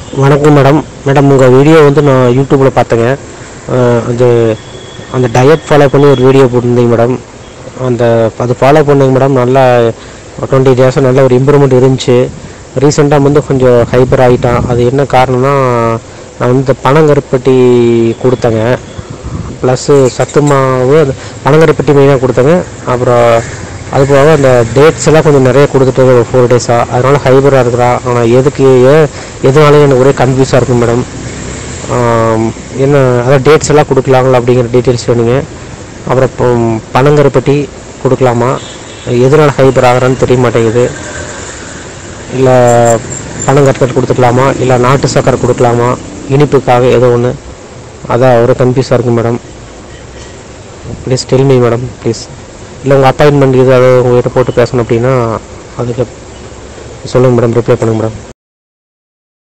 வணக்கம் madam madam உங்கள் video வந்து நான் யூடியூப்பில் பார்த்தேங்க அஹ் அது அந்த டயட் ஃபாலோ பண்ணி ஒரு வீடியோ போட்டிருந்தீங்க மேடம் அந்த அது ஃபாலோ பண்ணீங்க மேடம் நல்லா டுவெண்ட்டி டேஸாக நல்ல ஒரு இம்ப்ரூவ்மெண்ட் இருந்துச்சு ரீசெண்டாக வந்து கொஞ்சம் ஹைப்பர் ஆகிட்டான் அது என்ன காரணம்னா நான் வந்து பனங்கருப்பட்டி கொடுத்தேங்க ப்ளஸ்ஸு சத்து மாவு அந்த பனங்கருப்பட்டி மெயினாக கொடுத்தேங்க அப்புறம் அது போக அந்த டேட்ஸ் எல்லாம் கொஞ்சம் நிறைய கொடுத்துட்டு ஒரு ஃபோர் டேஸாக அதனால ஹைபராக இருக்கிறா ஆனால் எதுக்கு ஏன் எதனால எனக்கு ஒரே கன்ஃபியூஸாக இருக்கும் மேடம் என்ன அதான் டேட்ஸ் எல்லாம் கொடுக்கலாங்களா அப்படிங்கிற டீட்டெயில்ஸ் வேணுங்க அப்புறம் இப்போ பனங்கருப்பட்டி கொடுக்கலாமா எதனால ஹைபர் ஆகிறான்னு தெரிய மாட்டேங்குது இல்லை பனங்கற்கட் கொடுத்துக்கலாமா இல்லை நாட்டு சக்கரை கொடுக்கலாமா இனிப்புக்காக ஏதோ ஒன்று அதான் ஒரு கன்ஃபியூஸாக இருக்குது madam please tell me madam please இல்லை உங்கள் அப்பாயின்மெண்ட் ஏதாவது உங்கள்கிட்ட போட்டு பேசணும் அப்படின்னா அதுக்கு சொல்லுங்கள் மேடம் ரிப்ளை பண்ணுங்கள் மேடம்